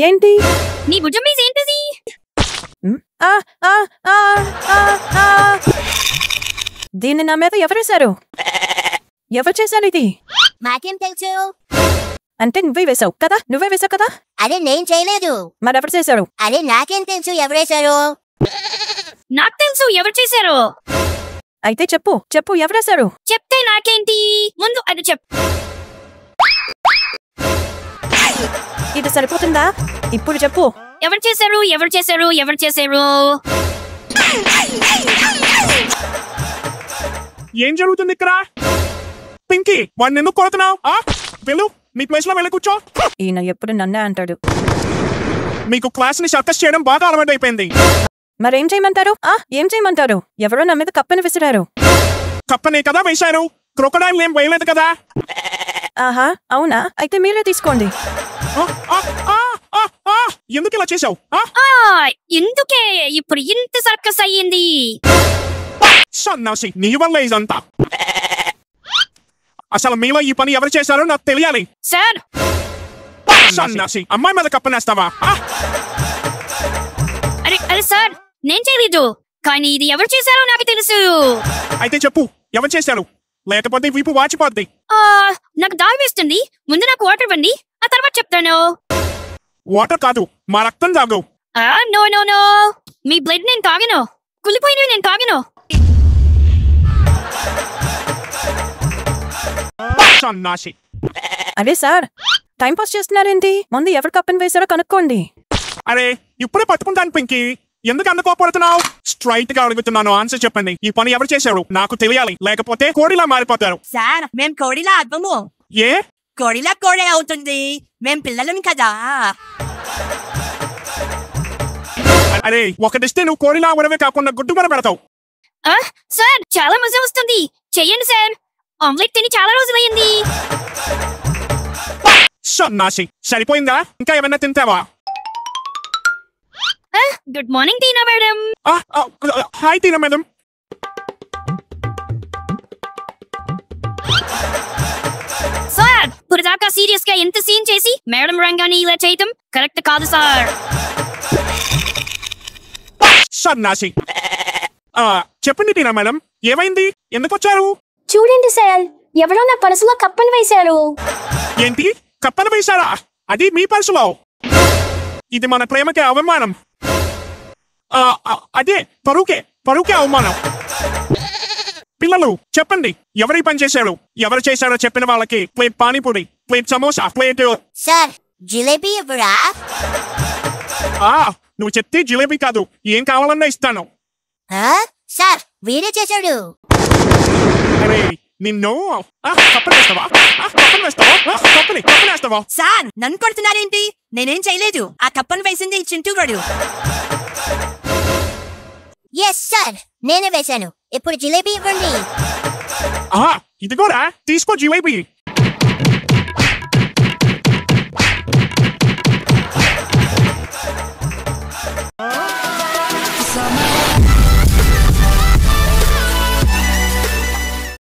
ఏంటి నీ భుజం మీద ఏంటిది ఆ, ఆ, ఆ, ఆ, ఆ. దీన్ని నా మీద ఎవరేశారు ఎవరు చేశారు ఇది మాకేం తెలుసు అంటే నువ్వే వేశావు కదా నువ్వే వేశావు కదా అదే నేను చేయలేదు మరెవరు చేశారు అదే నాకేం తెలుసు ఎవరేశారు నాకు తెలుసు ఎవరు చేశారో అయితే చెప్పు చెప్పు ఎవరేశారు చెప్తే నాకేంటి ముందు అది చెప్ ఇది సరిపోతుందా ఇప్పుడు చెప్పు ఎవరు చేశారు ఎవరు చేశారు ఎవరు చేశారు ఏం జరుగుతుంది ఇక్కడ పింకీ వాడిని ఎందుకు కొడుతున్నావు ఆ? వెళ్ళు నీ ప్లేస్ లో వెళ్ళి కూర్చో ఈయన ఎప్పుడు నన్నే అంటాడు మీకు క్లాస్ ని సర్కస్ చేయడం బాగా అలవాటు అయిపోయింది మరేం చేయమంటారు ఆ ఏం చేయమంటారు ఎవరో నా మీద కప్పని విసిరారు కప్పనే కదా వేశారు క్రొకడైల్ ఏం వేయలేదు కదా ఆహా అవునా అయితే మీరే తీసుకోండి ఆ, ఆ, ఆ, ఆ, ఆ, ఎందుకు ఇలా చేశావు ఆ? ఆ ఎందుకే ఇప్పుడు ఇంత సర్కస్ అయ్యింది సన్నాసి నీ వల్ల ఇదంతా అసలు మీలో ఈ పని ఎవరు చేశారో నాకు తెలియాలి సార్ సన్నాసి అమ్మాయి మీద కప్పనేస్తావా ఆ? అరే అరే సార్ నేను చేయలేదు కానీ ఇది ఎవరు చేశారో నాకు తెలుసు అయితే చెప్పు ఎవరు చేశారు లేకపోతే వీపు వాచిపోద్ది ఆ నాకు దావి వేస్తుంది ముందు నాకు వాటర్ ఇవ్వండి ఆ తర్వాత చెప్తాను వాటర్ కాదు మా రక్తం తాగు ఆ నో నో నో మీ బ్లడ్ నేను తాగను కులిపోయినవి నేను తాగను సన్నాసి అరే సార్ టైం పాస్ చేస్తున్నారేంటి ముందు ఎవరు కప్పని వేశారో కనుక్కోండి అరే ఇప్పుడే పట్టుకుంటాను పింకీ ఎందుకు అందుకోపడుతున్నావు స్ట్రైట్ గా అడుగుతున్నాను ఆన్సర్ చెప్పండి ఈ పని ఎవరు చేశారు నాకు తెలియాలి లేకపోతే కోడిలా మారిపోతారు సార్ మేం కోడిలా అవ్వము ఏ కోడిలా కోడే అవుతుంది మేం పిల్లలం కదా అరే ఒకటిస్తే నువ్వు కోడిలా ఉడవే కాకుండా గుడ్డు కూడా పెడతావు ఆ సార్ చాలా మజా వస్తుంది చెయ్యండి సార్ ఆమ్లెట్ తిని చాలా రోజులయ్యింది సన్నాసి సరిపోయిందా ఇంకా ఏమైనా తింటావా గుడ్ మార్నింగ్ టీనా మేడం ఆ, ఆ, హాయ్ తీన మేడం సార్ ఇప్పుడు దాకా సీరియస్ గా ఎంత సీన్ చేసి మేడం రంగాన్ని ఇలా చేయటం కరెక్ట్ కాదు సార్ సన్నాసి ఆ, చెప్పండి టీనా మేడం ఏమైంది ఎందుకు వచ్చారు చూడండి సార్ ఎవరో నా పర్సులో కప్పని వేశారు ఏంటి కప్పన వేశారా అది మీ పర్సులో ఇది మన ప్రేమకి అవమానం ఆ, ఆ, అదే పరుకే పరుకే అవమానం పిల్లలు చెప్పండి ఎవరి పని చేశారు ఎవరు చేశారో చెప్పిన వాళ్ళకి plate panipuri plate samosa plate sir jalebi ఇవ్వరా ఆ నువ్వు చెప్తే జిలేబీ కాదు ఏం కావాలన్నా ఇస్తాను ఆ? సార్ వీడే చేశాడు అరే నిన్ను ఆ, కప్పని వేస్తావా ఆ, కప్పని వేస్తావా ఆ, కప్పని కప్పని వేస్తావా సార్ నన్ను కొడుతున్నారేంటి నేనేం చేయలేదు ఆ కప్పను వేసింది ఈ చింటూగాడు ఎస్ సార్ నేనే వేశాను ఇప్పుడు జిలేబీ ఇవ్వండి ఆ ఇది కూడా తీసుకో జిలేబీ